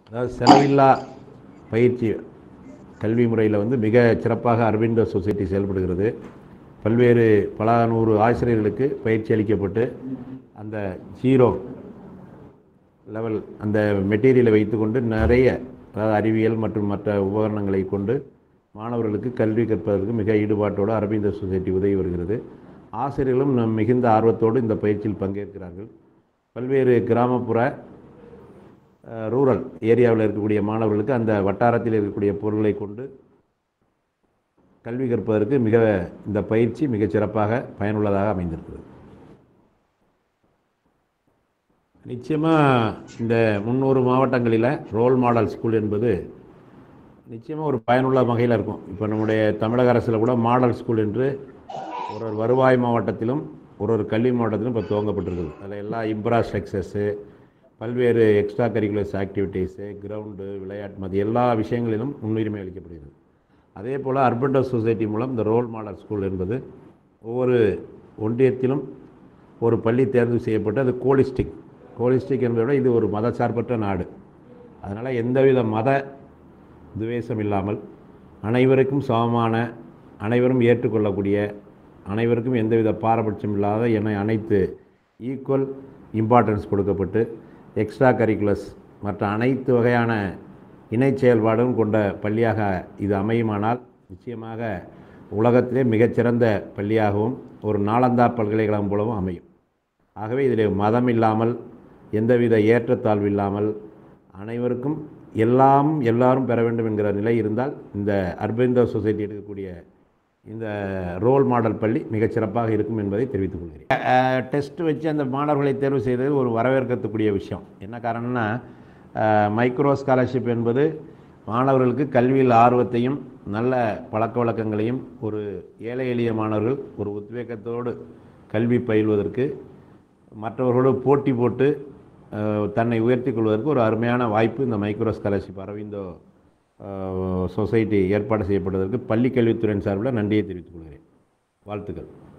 அதாவது செலவில்லா பயிற்சி கல்வி முறையில் வந்து மிக சிறப்பாக அரவிந்தோ சொசைட்டி செயல்படுகிறது பல்வேறு பல நூறு ஆசிரியர்களுக்கு பயிற்சி அளிக்கப்பட்டு அந்த ஜீரோ லெவல் அந்த மெட்டீரியலை வைத்துக்கொண்டு நிறைய அதாவது அறிவியல் மற்றும் மற்ற உபகரணங்களை கொண்டு மாணவர்களுக்கு கல்வி கற்பதற்கு மிக ஈடுபாட்டோடு அரவிந்த சொசைட்டி உதவி வருகிறது ஆசிரியர்களும் நம் மிகுந்த ஆர்வத்தோடு இந்த பயிற்சியில் பங்கேற்கிறார்கள் பல்வேறு கிராமப்புற அஹ், ரூரல் ஏரியாவில் இருக்கக்கூடிய மாணவர்களுக்கு அந்த வட்டாரத்தில் இருக்கக்கூடிய பொருளை கொண்டு கல்வி கற்பதற்கு மிக இந்த பயிற்சி மிகச் சிறப்பாக பயனுள்ளதாக அமைந்திருக்கிறது நிச்சயமாக இந்த முந்நூறு மாவட்டங்களில் ரோல் மாடல் ஸ்கூல் என்பது நிச்சயமாக ஒரு பயனுள்ள வகையில் இருக்கும் இப்போ நம்முடைய தமிழக அரசில் கூட மாடல் ஸ்கூல் என்று ஒரு ஒரு வருவாய் மாவட்டத்திலும் ஒரு ஒரு கல்வி மாவட்டத்திலும் இப்போ துவங்கப்பட்டிருக்குது அதில் எல்லா இன்ஃப்ராஸ்ட்ரக்சர்ஸு பல்வேறு எக்ஸ்ட்ரா கரிக்குலர்ஸ் ஆக்டிவிட்டீஸு கிரவுண்டு விளையாட்டு மது எல்லா விஷயங்களிலும் முன்னுரிமை அளிக்கப்படுகிறது அதே போல் அர்பன்டோ சொசைட்டி மூலம் இந்த ரோல் மாடல் ஸ்கூல் என்பது ஒவ்வொரு ஒன்றியத்திலும் ஒரு பள்ளி தேர்வு செய்யப்பட்டு அது கோலிஸ்டிக் கோலிஸ்டிக் என்பதை விட இது ஒரு மதசார்பற்ற நாடு அதனால் எந்தவித மத துவேஷம் இல்லாமல் அனைவருக்கும் சமமான அனைவரும் ஏற்றுக்கொள்ளக்கூடிய அனைவருக்கும் எந்தவித பாரபட்சம் இல்லாத என அனைத்து ஈக்குவல் இம்பார்ட்டன்ஸ் கொடுக்கப்பட்டு எக்ஸ்ட்ரா கரிக்குலஸ் மற்ற அனைத்து வகையான இணை செயல்பாடும் கொண்ட பள்ளியாக இது அமையுமானால் நிச்சயமாக உலகத்திலே மிகச்சிறந்த பள்ளியாகவும் ஒரு நாளந்தா பல்கலைக்கழகம் போலவும் அமையும் ஆகவே இதில் மதம் இல்லாமல் எந்தவித ஏற்றத்தாழ்வு இல்லாமல் அனைவருக்கும் எல்லாம் எல்லாரும் பெற வேண்டும் என்கிற நிலை இருந்தால் இந்த அர்பந்தோ சொசைட்டி எடுக்கக்கூடிய இந்த ரோல் மாடல் பள்ளி மிகச் சிறப்பாக இருக்கும் என்பதை தெரிவித்துக் கொள்கிறேன் டெஸ்ட் வச்சு அந்த மாணவர்களை தேர்வு செய்தது ஒரு வரவேற்கக்கூடிய விஷயம் என்ன காரணம்னா மைக்ரோ ஸ்காலர்ஷிப் என்பது மாணவர்களுக்கு கல்வியில் ஆர்வத்தையும் நல்ல பழக்க வழக்கங்களையும் ஒரு ஏழை எளிய மாணவர்கள் ஒரு உத்வேகத்தோடு கல்வி பயில்வதற்கு மற்றவர்களோடு போட்டி போட்டு அஹ், தன்னை உயர்த்திக் கொள்வதற்கு ஒரு அருமையான வாய்ப்பு இந்த micro scholarship Aurobindo uh, society ஏற்பாடு செய்யப்பட்டதற்கு பள்ளி கல்வித்துறையின் சார்பில் நன்றியை தெரிவித்துக் கொள்கிறேன் வாழ்த்துக்கள்